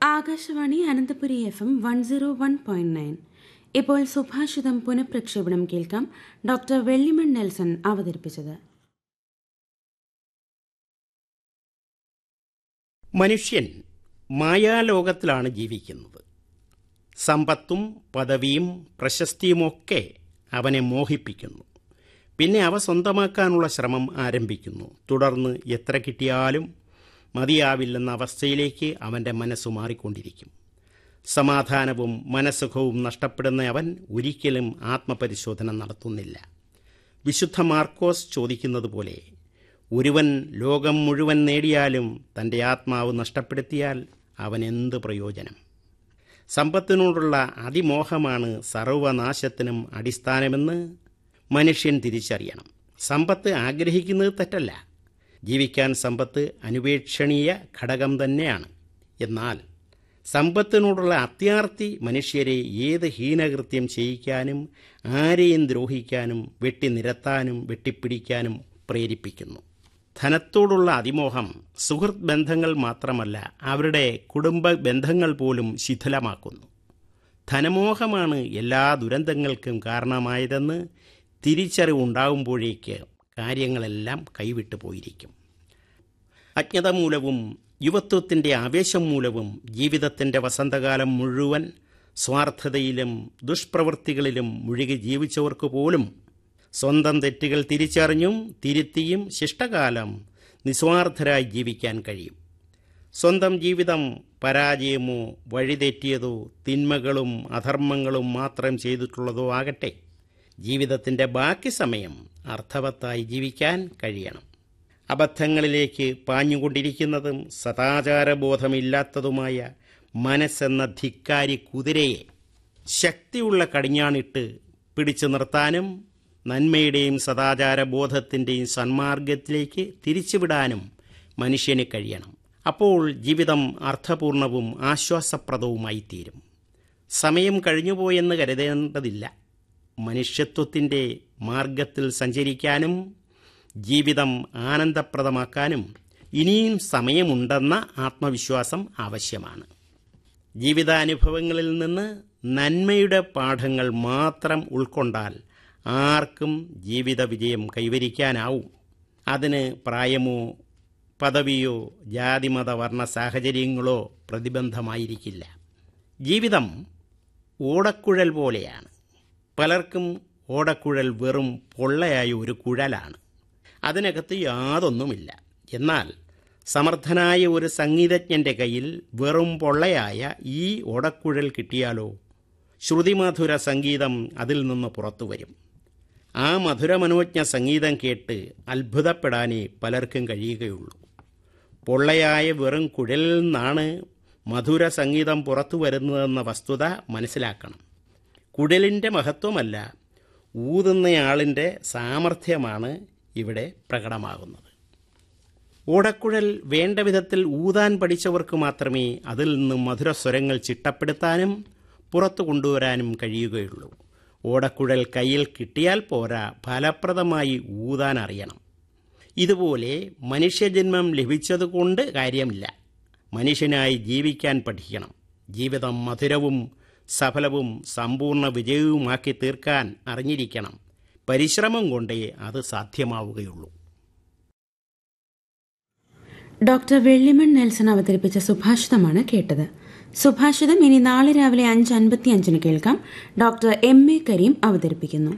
Akashvani Ananthapuri F M one zero one point nine ഇപ്പോൾ സുഭാഷിതം പുനഃപ്രക്ഷേപണം കേൾക്കാം ഡോക്ടർ വെള്ളിമൺ നെൽസൺ അവതരിപ്പിച്ചത് മനുഷ്യൻ മായാലോകത്തിലാണ് ജീവിക്കുന്നത് സമ്പത്തും പദവിയും പ്രശസ്തിയുമൊക്കെ അവനെ മോഹിപ്പിക്കുന്നു പിന്നെ അവ സ്വന്തമാക്കാനുള്ള ശ്രമം ആരംഭിക്കുന്നു തുടർന്ന് എത്ര കിട്ടിയാലും മതിയാവില്ലെന്ന അവസ്ഥയിലേക്ക് അവൻ്റെ മനസ്സ് മാറിക്കൊണ്ടിരിക്കും സമാധാനവും മനസ്സുഖവും നഷ്ടപ്പെടുന്ന അവൻ ഒരിക്കലും ആത്മപരിശോധന നടത്തുന്നില്ല വിശുദ്ധ മാർക്കോസ് ചോദിക്കുന്നത് പോലെ ഒരുവൻ ലോകം മുഴുവൻ നേടിയാലും തൻ്റെ ആത്മാവ് നഷ്ടപ്പെടുത്തിയാൽ അവൻ എന്ത് പ്രയോജനം സമ്പത്തിനോടുള്ള അതിമോഹമാണ് സർവനാശത്തിനും അടിസ്ഥാനമെന്ന് മനുഷ്യൻ തിരിച്ചറിയണം സമ്പത്ത് ആഗ്രഹിക്കുന്നത് തെറ്റല്ല ജീവിക്കാൻ സമ്പത്ത് അനുപേക്ഷണീയ ഘടകം തന്നെയാണ് എന്നാൽ സമ്പത്തിനോടുള്ള അത്യാർത്തി മനുഷ്യരെ ഏത് ഹീനകൃത്യം ചെയ്യിക്കാനും ആരെയും ദ്രോഹിക്കാനും വെട്ടിനിരത്താനും വെട്ടിപ്പിടിക്കാനും പ്രേരിപ്പിക്കുന്നു ധനത്തോടുള്ള അതിമോഹം സുഹൃത്ത് ബന്ധങ്ങൾ മാത്രമല്ല അവരുടെ കുടുംബ ബന്ധങ്ങൾ പോലും ശിഥിലമാക്കുന്നു ധനമോഹമാണ് എല്ലാ ദുരന്തങ്ങൾക്കും കാരണമായതെന്ന് തിരിച്ചറിവുണ്ടാകുമ്പോഴേക്ക് കാര്യങ്ങളെല്ലാം കൈവിട്ടു പോയിരിക്കും അജ്ഞത മൂലവും യുവത്വത്തിൻ്റെ ആവേശം മൂലവും ജീവിതത്തിൻ്റെ വസന്തകാലം മുഴുവൻ സ്വാർത്ഥതയിലും ദുഷ്പ്രവൃത്തികളിലും മുഴുകി ജീവിച്ചവർക്ക് പോലും സ്വന്തം തെറ്റുകൾ തിരിച്ചറിഞ്ഞും തിരുത്തിയും ശിഷ്ടകാലം നിസ്വാർത്ഥരായി ജീവിക്കാൻ കഴിയും സ്വന്തം ജീവിതം പരാജയമോ വഴിതെറ്റിയതോ തിന്മകളും അധർമ്മങ്ങളും മാത്രം ചെയ്തിട്ടുള്ളതോ ആകട്ടെ ജീവിതത്തിൻ്റെ ബാക്കി സമയം അർത്ഥവത്തായി ജീവിക്കാൻ കഴിയണം അബദ്ധങ്ങളിലേക്ക് പാഞ്ഞുകൊണ്ടിരിക്കുന്നതും സദാചാരബോധമില്ലാത്തതുമായ മനസ്സെന്ന ധിക്കാരി കുതിരയെ ശക്തിയുള്ള കടിഞ്ഞാണിട്ട് പിടിച്ചു നിർത്താനും നന്മയുടെയും സദാചാരബോധത്തിൻ്റെയും സന്മാർഗത്തിലേക്ക് തിരിച്ചുവിടാനും മനുഷ്യന് കഴിയണം അപ്പോൾ ജീവിതം അർത്ഥപൂർണവും ആശ്വാസപ്രദവുമായി തീരും സമയം കഴിഞ്ഞുപോയെന്ന് കരുതേണ്ടതില്ല മനുഷ്യത്വത്തിൻ്റെ മാർഗത്തിൽ സഞ്ചരിക്കാനും ജീവിതം ആനന്ദപ്രദമാക്കാനും ഇനിയും സമയമുണ്ടെന്ന ആത്മവിശ്വാസം ആവശ്യമാണ് ജീവിതാനുഭവങ്ങളിൽ നിന്ന് നന്മയുടെ പാഠങ്ങൾ മാത്രം ഉൾക്കൊണ്ടാൽ ആർക്കും ജീവിത വിജയം കൈവരിക്കാനാവും അതിന് പ്രായമോ പദവിയോ ജാതിമത വർണ്ണ സാഹചര്യങ്ങളോ പ്രതിബന്ധമായിരിക്കില്ല ജീവിതം ഓടക്കുഴൽ പോലെയാണ് പലർക്കും ഓടക്കുഴൽ വെറും പൊള്ളയായ ഒരു കുഴലാണ് അതിനകത്ത് യാതൊന്നുമില്ല എന്നാൽ സമർത്ഥനായ ഒരു സംഗീതജ്ഞന്റെ കയ്യിൽ വെറും പൊള്ളയായ ഈ ഓടക്കുഴൽ കിട്ടിയാലോ ശ്രുതിമധുര സംഗീതം അതിൽ നിന്ന് പുറത്തു വരും ആ മധുരമനോജ്ഞ സംഗീതം കേട്ട് അത്ഭുതപ്പെടാനേ പലർക്കും കഴിയുകയുള്ളൂ പൊള്ളയായ വെറും കുഴലിൽ നിന്നാണ് മധുര സംഗീതം പുറത്തു വരുന്നതെന്ന വസ്തുത മനസ്സിലാക്കണം കുഴലിൻ്റെ മഹത്വമല്ല ഊതുന്നയാളിൻ്റെ സാമർഥ്യമാണ് ഇവിടെ പ്രകടമാകുന്നത് ഓടക്കുഴൽ വേണ്ട വിധത്തിൽ ഊതാൻ പഠിച്ചവർക്ക് മാത്രമേ അതിൽ നിന്നും മധുരസ്വരങ്ങൾ ചിട്ടപ്പെടുത്താനും പുറത്തു കൊണ്ടുവരാനും കഴിയുകയുള്ളൂ ഓടക്കുഴൽ കയ്യിൽ കിട്ടിയാൽ പോരാ ഫലപ്രദമായി ഊതാൻ അറിയണം ഇതുപോലെ മനുഷ്യജന്മം ലഭിച്ചതുകൊണ്ട് കാര്യമില്ല മനുഷ്യനായി ജീവിക്കാൻ പഠിക്കണം ജീവിതം മധുരവും സഫലവും സമ്പൂർണ്ണ വിജയവുമാക്കി തീർക്കാൻ അറിഞ്ഞിരിക്കണം പരിശ്രമം കൊണ്ടേ അത് സാധ്യമാവുകയുള്ളൂ ഡോക്ടർ വെള്ളിമൺ നെൽസൺ അവതരിപ്പിച്ച സുഭാഷിതമാണ് കേട്ടത് സുഭാഷിതം ഇനി നാളെ രാവിലെ അഞ്ച് അൻപത്തി അഞ്ചിന് കേൾക്കാം ഡോക്ടർ എം എ കരീം അവതരിപ്പിക്കുന്നു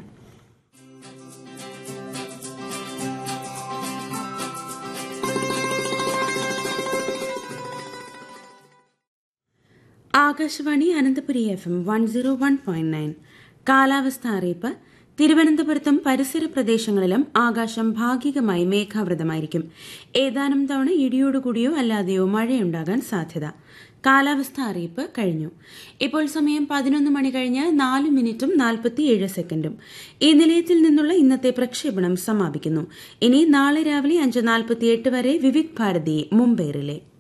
Akashvani Ananthapuri F M one zero one point nine കാലാവസ്ഥ അറിയിപ്പ് തിരുവനന്തപുരത്തും പരിസര പ്രദേശങ്ങളിലും ആകാശം ഭാഗികമായി മേഘാവൃതമായിരിക്കും ഏതാനും തവണ ഇടിയോടുകൂടിയോ അല്ലാതെയോ മഴയുണ്ടാകാൻ സാധ്യത കാലാവസ്ഥ അറിയിപ്പ് കഴിഞ്ഞു ഇപ്പോൾ സമയം പതിനൊന്ന് മണി കഴിഞ്ഞ് നാല് മിനിറ്റും നാൽപ്പത്തിയേഴ് സെക്കൻഡും ഈ നിലയത്തിൽ നിന്നുള്ള ഇന്നത്തെ പ്രക്ഷേപണം സമാപിക്കുന്നു ഇനി നാളെ രാവിലെ അഞ്ച് നാൽപ്പത്തിയെട്ട് വരെ വിവിധ് ഭാരതി മുംബൈ റിലേ